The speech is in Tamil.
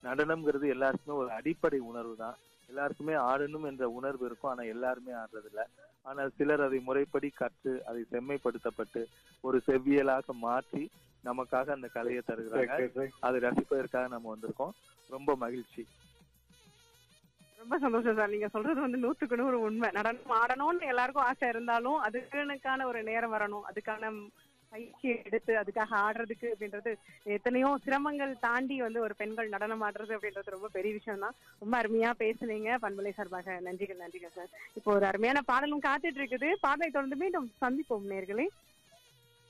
நடனம்ங்கிறது எல்லாருக்குமே ஒரு அடிப்படை உணர்வு தான் எல்லாருக்குமே ஆடணும் என்ற உணர்வு இருக்கும் ஆனா எல்லாருமே ஆடுறது இல்ல ஆனால் சிலர் அதை முறைப்படி கற்று அதை செம்மைப்படுத்தப்பட்டு ஒரு செவ்வியலாக மாற்றி நமக்காக அந்த கலையை தருகிறாங்க அதை ரசிப்பதற்காக நம்ம வந்திருக்கோம் ரொம்ப மகிழ்ச்சி ரொம்ப சந்தோஷம் சார் நீங்க சொல்றது வந்து நூத்துக்கு நூறு உண்மை நடனம் ஆடணும்னு எல்லாருக்கும் ஆசை இருந்தாலும் அதுக்கான ஒரு நேரம் வரணும் அதுக்கான பயிற்சி எடுத்து அதுக்காக ஆடுறதுக்கு அப்படின்றது எத்தனையோ சிரமங்கள் தாண்டி வந்து ஒரு பெண்கள் நடனம் ஆடுறது அப்படின்றது ரொம்ப பெரிய விஷயம் தான் ரொம்ப அருமையா பேசுனீங்க பண்பலை சார்பாக நன்றிகள் நன்றிகள் சார் இப்போ ஒரு அருமையான பாடலும் காத்துட்டு இருக்குது பாடலை தொடர்ந்து மீண்டும் சந்திப்போம் நேர்களே